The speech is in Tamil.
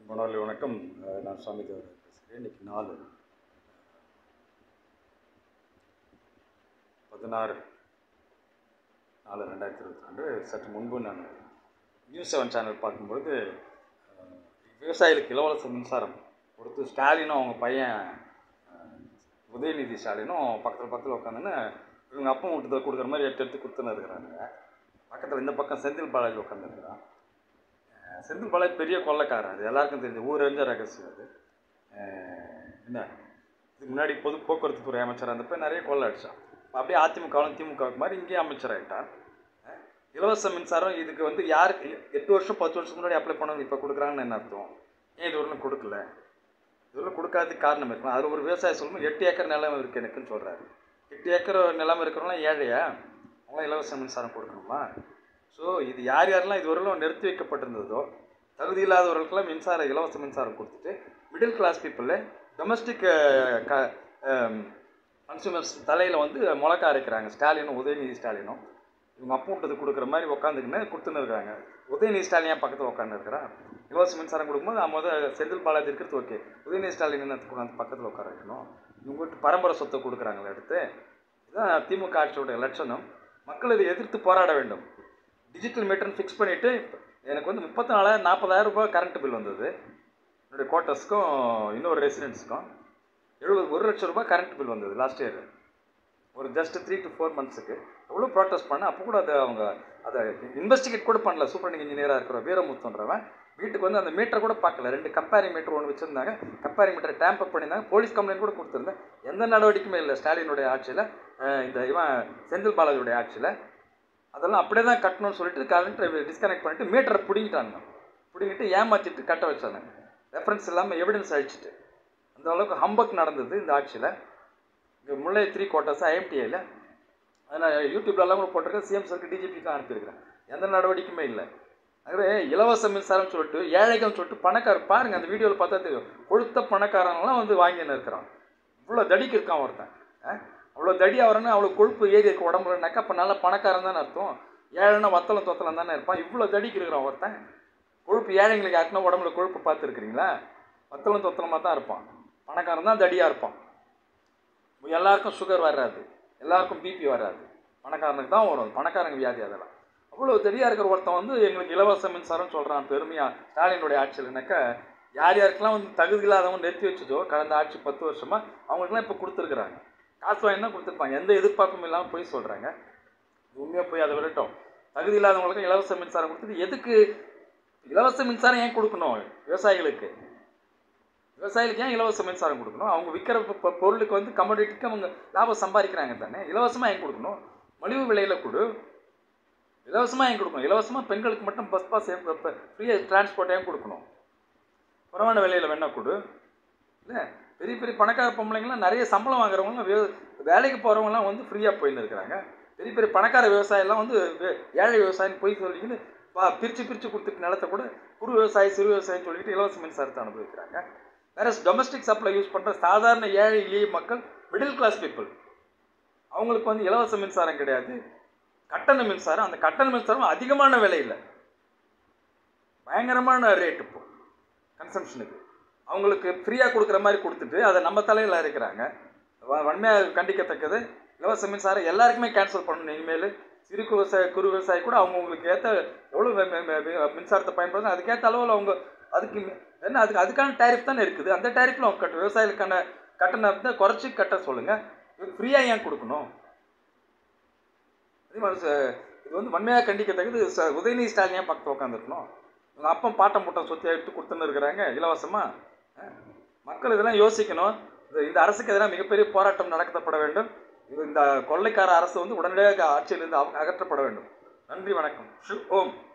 மாணவர்களே வணக்கம் அஹ் நான் சுவாமி தேவர் பேசுகிறேன் இன்னைக்கு நாலு பதினாறு நாலு ரெண்டாயிரத்தி இருபத்தி ரெண்டு சற்று முன்பு நான் நியூஸ் செவன் சேனல் பார்க்கும்பொழுது அஹ், விவசாயிகளுக்கு இலவச மின்சாரம் கொடுத்து ஸ்டாலினும் அவங்க பையன் அஹ், உதயநிதி ஸ்டாலினும் பக்கத்தில் பக்கத்தில் உட்காந்துன்னு இவங்க அப்பா வீட்டு கொடுக்குற மாதிரி எடுத்து எடுத்து கொடுத்துன்னு இருக்கிறானுங்க பக்கத்தில் இந்த பக்கம் செந்தில் பாலாஜி உட்காந்துருக்கிறான் செந்தில் பாலாஜி பெரிய கொள்ளைக்காரன் அது எல்லாருக்கும் தெரிஞ்ச ஊர் அறிஞ்ச ரகசியம் அது அஹ் என்ன இதுக்கு முன்னாடி பொது போக்குவரத்து துறை அமைச்சர் இருந்தப்ப நிறைய கொள்ளை அடிச்சான் இப்ப அப்படியே அதிமுகவும் திமுகவுக்கு மாதிரி இங்கேயும் அமைச்சர் ஆகிட்டான் அஹ் இலவச மின்சாரம் இதுக்கு வந்து யார் எட்டு வருஷம் பத்து வருஷத்துக்கு முன்னாடி அப்ளை பண்ணவங்க இப்போ கொடுக்குறாங்கன்னு என்ன அர்த்தம் ஏன் இது வரலும் கொடுக்கல இது வரலும் கொடுக்காததுக்கு காரணம் இருக்கலாம் அதில் ஒரு விவசாயி சொல்லணும் எட்டு ஏக்கர் நிலம் இருக்குது எனக்குன்னு சொல்கிறாரு எட்டு ஏக்கர் நிலம் இருக்கிறவங்களாம் ஏழையா அவங்களாம் இலவச மின்சாரம் கொடுக்கணுமா ஸோ இது யார் யாரெல்லாம் இதுவரையிலும் நிறுத்தி வைக்கப்பட்டிருந்ததோ தகுதி இல்லாதவர்களுக்கெல்லாம் மின்சார இலவச மின்சாரம் கொடுத்துட்டு மிடில் கிளாஸ் பீப்புளு டொமஸ்டிக் க கன்சூமர்ஸ் தலையில் வந்து முழக்க அரைக்கிறாங்க ஸ்டாலினும் உதயநிதி ஸ்டாலினும் இவங்க அப்பூட்டது கொடுக்குற மாதிரி உட்காந்துக்கின்னு கொடுத்துன்னு இருக்காங்க உதயநிதி ஸ்டாலின் ஏன் பக்கத்தில் உட்காந்துருக்கிறான் இலவச மின்சாரம் கொடுக்கும்போது அவன் முதல் செந்தில் பாலாஜி இருக்கிறது ஓகே உதயநிதி ஸ்டாலின் என்ன கொண்டாந்து பக்கத்தில் உட்கார வைக்கணும் இவங்க வீட்டு பரம்பரை சொத்தை கொடுக்குறாங்களே எடுத்து இதுதான் திமுக ஆட்சியோட லட்சணம் மக்கள் இதை எதிர்த்து போராட வேண்டும் டிஜிட்டல் மீட்டர்னு ஃபிக்ஸ் பண்ணிவிட்டு எனக்கு வந்து முப்பத்தி நாலாயிரம் நாற்பதாயிரம் ரூபாய் கரண்ட் பில் வந்தது என்னுடைய குவார்ட்டர்ஸ்க்கும் இன்னொரு ரெசிடென்ட்ஸ்க்கும் எழுபது ஒரு லட்சம் ரூபாய் கரண்ட் பில் வந்தது லாஸ்ட் இயர் ஒரு ஜஸ்ட் த்ரீ டு ஃபோர் மந்த்ஸுக்கு எவ்வளோ ப்ராட்டஸ்ட் பண்ண அப்போ கூட அதை அவங்க அதை இன்வெஸ்டிகேட் கூட பண்ணல சூப்பரண்டிங் இன்ஜினியராக இருக்கிற வீரமுத்துன்றவன் வீட்டுக்கு வந்து அந்த மீட்டரை கூட பார்க்கல ரெண்டு கம்பேரிங் மீட்டர் ஒன்று வச்சுருந்தாங்க கம்பேரிங் மீட்டரை டேம்பர் பண்ணியிருந்தாங்க போலீஸ் கம்ப்ளைண்ட் கூட கொடுத்துருந்தேன் எந்த நடவடிக்கையுமே இல்லை ஸ்டாலினுடைய ஆட்சியில் அஹ் இந்த இவன் செந்தில் பாலாஜியுடைய ஆட்சியில் அதெல்லாம் அப்படியே தான் கட்டணும்னு சொல்லிட்டு கரண்ட் டிஸ்கனெக்ட் பண்ணிட்டு மீட்டரை பிடிங்கிட்டானுங்க பிடிங்கிட்டு ஏமாற்றிட்டு கட்ட வச்சாங்க ரெஃபரன்ஸ் இல்லாமல் எவிடன்ஸ் அழிச்சிட்டு அந்த அளவுக்கு ஹம்பக் நடந்தது இந்த ஆட்சியில் இங்கே முல்லை த்ரீ குவார்ட்டர்ஸ் ஐஎம்டிஐயில் நான் யூடியூப்லலாம் கூட போட்டிருக்கேன் சிஎம் சருக்கு டிஜிபிக்கு அனுப்பியிருக்கிறேன் எந்த நடவடிக்கையுமே இல்லை ஆகவே இலவச மின்சாரம் சொல்லிட்டு ஏழைகள் சொல்லிட்டு பணக்காரர் பாருங்க அந்த வீடியோவில் பார்த்தா தெரியும் கொழுத்த பணக்காரங்களாம் வந்து வாங்கின்னு இருக்கிறான் இவ்வளோ தடிக்கு இருக்கான் ஒருத்தன் அஹ்? அவ்வளோ தடி அவரன்னு அவ்வளோ கொழுப்பு ஏறி இருக்க உடம்புலனாக்கா அப்போ நல்ல பணக்காரன் தானே அர்த்தம் ஏழைன்னா வத்தலம் தொத்தலம் தானே இருப்பான் இவ்வளோ தடிக்கு இருக்கிறான் ஒருத்தன் கொழுப்பு ஏழைங்களுக்கு யாருக்குன்னா உடம்புல கொழுப்பு பார்த்துருக்குறீங்களா வத்தலம் தொத்தலமாக தான் இருப்பான் பணக்காரன் தான் தடியாக இருப்பான் எல்லாருக்கும் சுகர் வராது எல்லாருக்கும் பிபி வராது பணக்காரனுக்கு தான் வரும் பணக்காரங்க வியாதி அதெல்லாம் அவ்வளோ தெரியா இருக்கிற ஒருத்தன் வந்து எங்களுக்கு இலவச மின்சாரம் சொல்கிறான் பெருமையாக ஸ்டாலினுடைய ஆட்சியில்னாக்கா யார் யாருக்கெல்லாம் வந்து தகுதி இல்லாதவங்க நிறுத்தி வச்சதோ கடந்த ஆட்சி பத்து வருஷமாக அவங்களுக்குலாம் இப்போ கொடுத்துருக்குறாங்க காசு வாங்கி தான் கொடுத்துருப்பாங்க எந்த எதிர்பார்ப்பும் இல்லாமல் போய் சொல்கிறாங்க உண்மையாக போய் அதை விடட்டும் தகுதி இல்லாதவங்களுக்கு இலவச மின்சாரம் கொடுத்துட்டு எதுக்கு இலவச மின்சாரம் ஏன் கொடுக்கணும் விவசாயிகளுக்கு விவசாயிகளுக்கு ஏன் இலவச மின்சாரம் கொடுக்கணும் அவங்க விற்கிற பொ- பொ- பொருளுக்கு வந்து கமோடிட்டிக்கு அவங்க லாபம் சம்பாதிக்கிறாங்க தானே இலவசமாக ஏன் கொடுக்கணும் மலிவு விலையில் கொடு இலவசமாக ஏன் கொடுக்கணும் இலவசமாக பெண்களுக்கு மட்டும் பஸ் பாஸ் ஃப்ரீயாக டிரான்ஸ்போர்ட் ஏன் கொடுக்கணும் குறைவான விலையில் வேணா கொடு இல்லை பெரிய பெரிய பணக்கார பொம்பளைங்களாம் நிறைய சம்பளம் வாங்குறவங்களாம் வே வேலைக்கு போகிறவங்களாம் வந்து ஃப்ரீயாக போயின்னு இருக்கிறாங்க பெரிய பெரிய பணக்கார விவசாயம்லாம் வந்து வே- ஏழை விவசாயம் போய் சொல்லிக்கின்னு பா பிரித்து பிரித்து கொடுத்துட்டு நிலத்தை கூட குறு விவசாயி சிறு விவசாயம் சொல்லிட்டு இலவச மின்சாரத்தை அனுபவிக்கிறாங்க வேற டொமஸ்டிக் சப்ளை யூஸ் பண்ணுற சாதாரண ஏழை எளிய மக்கள் மிடில் கிளாஸ் பீப்புள் அவங்களுக்கு வந்து இலவச மின்சாரம் கிடையாது கட்டண மின்சாரம் அந்த கட்டண மின்சாரம் அதிகமான விலையில் பயங்கரமான ரேட் இப்போ கன்சம்ஷனுக்கு அவங்களுக்கு ஃப்ரீயாக கொடுக்குற மாதிரி கொடுத்துட்டு அதை நம்ம தலையில் இருக்கிறாங்க வன்மையாக கண்டிக்கத்தக்கது இலவச மின்சாரம் எல்லாருக்குமே கேன்சல் பண்ணணும் இனிமேல் சிறு விவசாய குறு விவசாயி கூட அவங்களுக்கு ஏற்ற எவ்வளோ வே- வே- வே- வே- மின்சாரத்தை பயன்படுத்தும் அதுக்கேற்ற அளவில் அவங்க அதுக்கு மி- என்ன அதுக்கு அதுக்கான டேரிஃப் தானே இருக்குது அந்த டேரிஃபில் அவங்க கட்ட விவசாயிகளுக்கான கட்டணத்தை குறைச்சி கட்ட சொல்லுங்கள் ஃப்ரீயாக ஏன் கொடுக்கணும் அதே மாதிரி ச- இது வந்து வன்மையாக கண்டிக்கத்தக்கது ச- உதயநிதி ஸ்டாலின் ஏன் பக்கத்தில் உட்காந்துருக்கணும் உங்கள் அப்பன் பாட்டம் மூட்டம் சொத்தி எடுத்து கொடுத்துன்னு இருக்கிறாங்க இலவசமாக மக்கள் இதெல்லாம் யோசிக்கணும் இது- இந்த அரசுக்கு எதிராக மிகப்பெரிய போராட்டம் நடத்தப்பட வேண்டும் இது இந்த கொள்ளைக்கார அரசு வந்து உடனடியாக ஆட்சியிலிருந்து அக- அகற்றப்பட வேண்டும் நன்றி வணக்கம் ஷு ஓம்